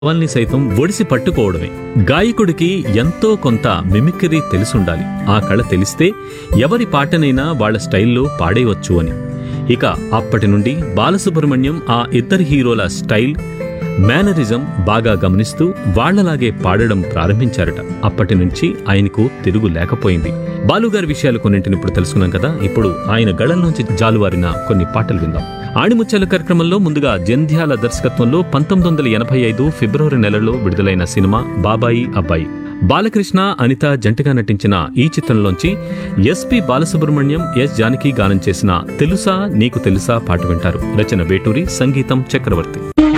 భావాల్ని సైతం ఒడిసి పట్టుకోవడమే గాయకుడికి ఎంతో కొంత మిమిక్రీ తెలిసుండాలి ఆ కళ తెలిస్తే ఎవరి పాటనైనా వాళ్ళ స్టైల్లో పాడేయవచ్చు అని ఇక అప్పటి నుండి బాలసుబ్రహ్మణ్యం ఆ ఇద్దరు హీరోల స్టైల్ మేనరిజం బాగా గమనిస్తూ వాళ్ళలాగే పాడడం ప్రారంభించారట అప్పటి నుంచి ఆయనకు తిరుగు లేకపోయింది బాలుగారి విషయాలు కొన్నింటిని ఇప్పుడు తెలుసుకున్నాం కదా ఇప్పుడు ఆయన గళంలోంచి జాలువారిన కొన్ని పాటలు విందాం ఆణిముత్యాల కార్యక్రమంలో ముందుగా జంధ్యాల దర్శకత్వంలో పంతొమ్మిది వందల ఎనభై ఐదు ఫిబ్రవరి నెలలో విడుదలైన సినిమా బాబాయి అబ్బాయి బాలకృష్ణ అనిత జంటగా నటించిన ఈ చిత్రంలోంచి ఎస్పి బాలసుబ్రహ్మణ్యం ఎస్ జానకి గానం చేసిన తెలుసా నీకు తెలుసా పాట వింటారు రచన వేటూరి సంగీతం చక్రవర్తి